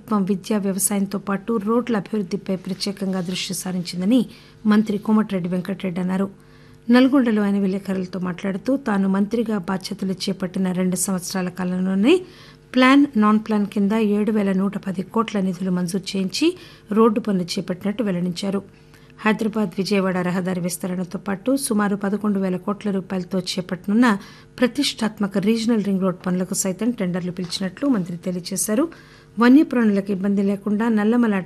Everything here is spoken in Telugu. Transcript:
ప్రభుత్వం విద్య వ్యవసాయంతో పాటు రోడ్ల అభివృద్దిపై ప్రత్యేకంగా దృష్టి సారించిందని మంత్రి కోమటిరెడ్డి వెంకటరెడ్డి అన్నారు నల్గొండలో ఆయన విలేకరులతో మాట్లాడుతూ తాను మంత్రిగా బాధ్యతలు చేపట్టిన రెండు సంవత్సరాల కాలంలోనే ప్లాన్ నాన్ ప్లాన్ కింద ఏడు పేల నూట పది కోట్ల నిధులు మంజూరు చేయించి రోడ్డు పనులు చేపట్టినట్టు వెల్లడించారు హైదరాబాద్ విజయవాడ రహదారి విస్తరణతో పాటు సుమారు పదకొండు పేల కోట్ల రూపాయలతో చేపట్టనున్న ప్రతిష్టాత్మక రీజనల్ రింగ్ రోడ్ పనులకు సైతం టెండర్లు పిలిచినట్లు మంత్రి తెలియజేశారు వన్యప్రాణులకు ఇబ్బంది లేకుండా నల్లమల